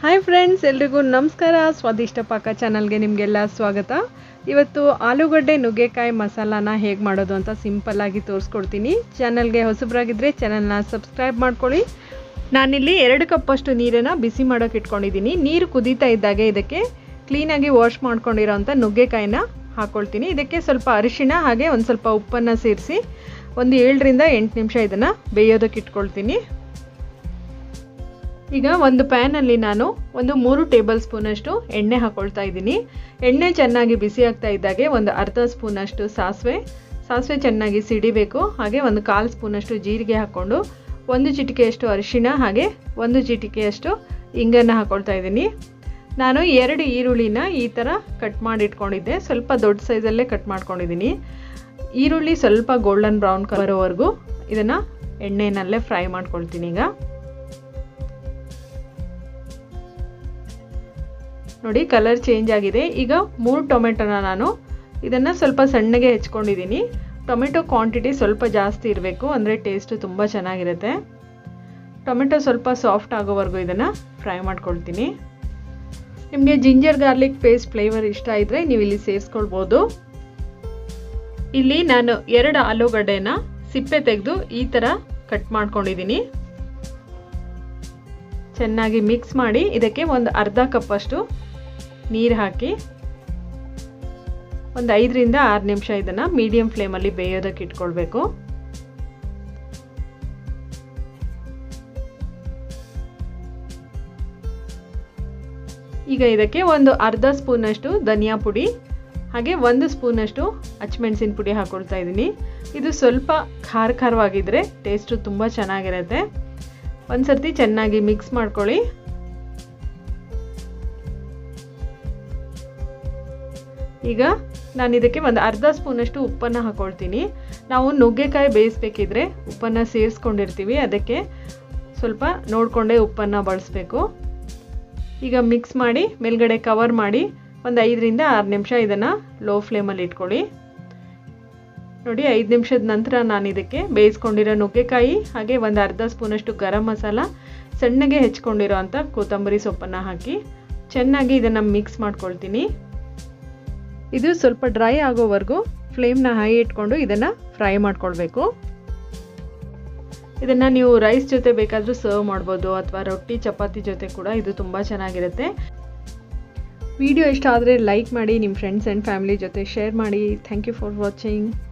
hi friends ಎಲ್ರಿಗೂ ನಮಸ್ಕಾರ ಸ್ವಾದಿಷ್ಟ ಪಾಕ ಚಾನಲ್ಗೆ ನಿಮಗೆಲ್ಲ ಸ್ವಾಗತ ಇವತ್ತು ಆಲೂಗಡ್ಡೆ ನುಗ್ಗೆಕಾಯಿ ಮಸಾಲಾನ ಹೇಗೆ ಮಾಡೋದು ಅಂತ ಸಿಂಪಲ್ಲಾಗಿ ತೋರಿಸ್ಕೊಡ್ತೀನಿ ಚಾನಲ್ಗೆ ಹೊಸಬ್ರಾಗಿದ್ದರೆ ಚಾನಲ್ನ ಸಬ್ಸ್ಕ್ರೈಬ್ ಮಾಡ್ಕೊಳ್ಳಿ ನಾನಿಲ್ಲಿ ಎರಡು ಕಪ್ಪಷ್ಟು ನೀರನ್ನು ಬಿಸಿ ಮಾಡೋಕೆ ಇಟ್ಕೊಂಡಿದ್ದೀನಿ ನೀರು ಕುದೀತಾ ಇದ್ದಾಗೆ ಇದಕ್ಕೆ ಕ್ಲೀನಾಗಿ ವಾಶ್ ಮಾಡ್ಕೊಂಡಿರೋಂಥ ನುಗ್ಗೆಕಾಯಿನ ಹಾಕ್ಕೊಳ್ತೀನಿ ಇದಕ್ಕೆ ಸ್ವಲ್ಪ ಅರಿಶಿಣ ಹಾಗೆ ಒಂದು ಸ್ವಲ್ಪ ಉಪ್ಪನ್ನು ಸೇರಿಸಿ ಒಂದು ಏಳರಿಂದ ಎಂಟು ನಿಮಿಷ ಇದನ್ನು ಬೇಯೋದಕ್ಕೆ ಇಟ್ಕೊಳ್ತೀನಿ ಈಗ ಒಂದು ಪ್ಯಾನಲ್ಲಿ ನಾನು ಒಂದು ಮೂರು ಟೇಬಲ್ ಸ್ಪೂನಷ್ಟು ಎಣ್ಣೆ ಹಾಕ್ಕೊಳ್ತಾ ಇದ್ದೀನಿ ಎಣ್ಣೆ ಚೆನ್ನಾಗಿ ಬಿಸಿ ಆಗ್ತಾ ಇದ್ದಾಗೆ ಒಂದು ಅರ್ಧ ಸ್ಪೂನಷ್ಟು ಸಾಸಿವೆ ಸಾಸಿವೆ ಚೆನ್ನಾಗಿ ಸಿಡಿಬೇಕು ಹಾಗೆ ಒಂದು ಕಾಲು ಸ್ಪೂನಷ್ಟು ಜೀರಿಗೆ ಹಾಕ್ಕೊಂಡು ಒಂದು ಚಿಟಿಕೆಯಷ್ಟು ಅರಿಶಿಣ ಹಾಗೆ ಒಂದು ಚಿಟಿಕೆಯಷ್ಟು ಇಂಗನ್ನು ಹಾಕ್ಕೊಳ್ತಾ ಇದ್ದೀನಿ ನಾನು ಎರಡು ಈರುಳ್ಳಿನ ಈ ಥರ ಕಟ್ ಮಾಡಿ ಇಟ್ಕೊಂಡಿದ್ದೆ ಸ್ವಲ್ಪ ದೊಡ್ಡ ಸೈಜಲ್ಲೇ ಕಟ್ ಮಾಡ್ಕೊಂಡಿದ್ದೀನಿ ಈರುಳ್ಳಿ ಸ್ವಲ್ಪ ಗೋಲ್ಡನ್ ಬ್ರೌನ್ ಬರೋವರೆಗೂ ಇದನ್ನು ಎಣ್ಣೆನಲ್ಲೇ ಫ್ರೈ ಮಾಡ್ಕೊಳ್ತೀನಿ ಈಗ ನೋಡಿ ಕಲರ್ ಚೇಂಜ್ ಆಗಿದೆ ಈಗ ಮೂರು ಟೊಮೆಟೊನ ನಾನು ಇದನ್ನು ಸ್ವಲ್ಪ ಸಣ್ಣಗೆ ಹೆಚ್ಕೊಂಡಿದ್ದೀನಿ ಟೊಮೆಟೊ ಕ್ವಾಂಟಿಟಿ ಸ್ವಲ್ಪ ಜಾಸ್ತಿ ಇರಬೇಕು ಅಂದರೆ ಟೇಸ್ಟು ತುಂಬ ಚೆನ್ನಾಗಿರುತ್ತೆ ಟೊಮೆಟೊ ಸ್ವಲ್ಪ ಸಾಫ್ಟ್ ಆಗೋವರೆಗೂ ಇದನ್ನು ಫ್ರೈ ಮಾಡ್ಕೊಳ್ತೀನಿ ನಿಮಗೆ ಜಿಂಜರ್ ಗಾರ್ಲಿಕ್ ಪೇಸ್ಟ್ ಫ್ಲೇವರ್ ಇಷ್ಟ ಇದ್ದರೆ ನೀವು ಇಲ್ಲಿ ಸೇರಿಸ್ಕೊಳ್ಬೋದು ಇಲ್ಲಿ ನಾನು ಎರಡು ಆಲೂಗಡ್ಡೆನ ಸಿಪ್ಪೆ ತೆಗೆದು ಈ ಥರ ಕಟ್ ಮಾಡ್ಕೊಂಡಿದ್ದೀನಿ ಚೆನ್ನಾಗಿ ಮಿಕ್ಸ್ ಮಾಡಿ ಇದಕ್ಕೆ ಒಂದು ಅರ್ಧ ಕಪ್ಪಷ್ಟು ನೀರು ಹಾಕಿ ಒಂದು ಐದರಿಂದ ಆರು ನಿಮಿಷ ಇದನ್ನು ಮೀಡಿಯಂ ಫ್ಲೇಮಲ್ಲಿ ಬೇಯೋದಕ್ಕೆ ಇಟ್ಕೊಳ್ಬೇಕು ಈಗ ಇದಕ್ಕೆ ಒಂದು ಅರ್ಧ ಸ್ಪೂನಷ್ಟು ಧನಿಯಾ ಪುಡಿ ಹಾಗೆ ಒಂದು ಸ್ಪೂನಷ್ಟು ಹಚ್ಮೆಣಸಿನ ಪುಡಿ ಹಾಕ್ಕೊಳ್ತಾ ಇದ್ದೀನಿ ಇದು ಸ್ವಲ್ಪ ಖಾರ ಖಾರವಾಗಿದ್ದರೆ ಟೇಸ್ಟು ತುಂಬ ಚೆನ್ನಾಗಿರುತ್ತೆ ಒಂದು ಸರ್ತಿ ಚೆನ್ನಾಗಿ ಮಿಕ್ಸ್ ಮಾಡ್ಕೊಳ್ಳಿ ಈಗ ನಾನು ಇದಕ್ಕೆ ಒಂದು ಅರ್ಧ ಸ್ಪೂನಷ್ಟು ಉಪ್ಪನ್ನು ಹಾಕ್ಕೊಳ್ತೀನಿ ನಾವು ನುಗ್ಗೆಕಾಯಿ ಬೇಯಿಸ್ಬೇಕಿದ್ರೆ ಉಪ್ಪನ್ನು ಸೇರಿಸ್ಕೊಂಡಿರ್ತೀವಿ ಅದಕ್ಕೆ ಸ್ವಲ್ಪ ನೋಡಿಕೊಂಡೇ ಉಪ್ಪನ್ನು ಬಳಸಬೇಕು ಈಗ ಮಿಕ್ಸ್ ಮಾಡಿ ಮೇಲ್ಗಡೆ ಕವರ್ ಮಾಡಿ ಒಂದು ಐದರಿಂದ ಆರು ನಿಮಿಷ ಇದನ್ನು ಲೋ ಫ್ಲೇಮಲ್ಲಿ ಇಟ್ಕೊಳ್ಳಿ ನೋಡಿ ಐದು ನಿಮಿಷದ ನಂತರ ನಾನು ಇದಕ್ಕೆ ಬೇಯಿಸ್ಕೊಂಡಿರೋ ನುಗ್ಗೆಕಾಯಿ ಹಾಗೆ ಒಂದು ಅರ್ಧ ಸ್ಪೂನಷ್ಟು ಗರಂ ಮಸಾಲ ಸಣ್ಣಗೆ ಹೆಚ್ಕೊಂಡಿರೋ ಅಂಥ ಕೊತ್ತಂಬರಿ ಸೊಪ್ಪನ್ನು ಹಾಕಿ ಚೆನ್ನಾಗಿ ಇದನ್ನು ಮಿಕ್ಸ್ ಮಾಡ್ಕೊಳ್ತೀನಿ ಇದು ಸ್ವಲ್ಪ ಡ್ರೈ ಆಗೋವರೆಗೂ ಫ್ಲೇಮ್ನ ಹೈ ಇಟ್ಕೊಂಡು ಇದನ್ನು ಫ್ರೈ ಮಾಡ್ಕೊಳ್ಬೇಕು ಇದನ್ನು ನೀವು ರೈಸ್ ಜೊತೆ ಬೇಕಾದರೂ ಸರ್ವ್ ಮಾಡ್ಬೋದು ಅಥವಾ ರೊಟ್ಟಿ ಚಪಾತಿ ಜೊತೆ ಕೂಡ ಇದು ತುಂಬ ಚೆನ್ನಾಗಿರುತ್ತೆ ವಿಡಿಯೋ ಇಷ್ಟ ಆದರೆ ಲೈಕ್ ಮಾಡಿ ನಿಮ್ಮ ಫ್ರೆಂಡ್ಸ್ ಆ್ಯಂಡ್ ಫ್ಯಾಮಿಲಿ ಜೊತೆ ಶೇರ್ ಮಾಡಿ ಥ್ಯಾಂಕ್ ಯು ಫಾರ್ ವಾಚಿಂಗ್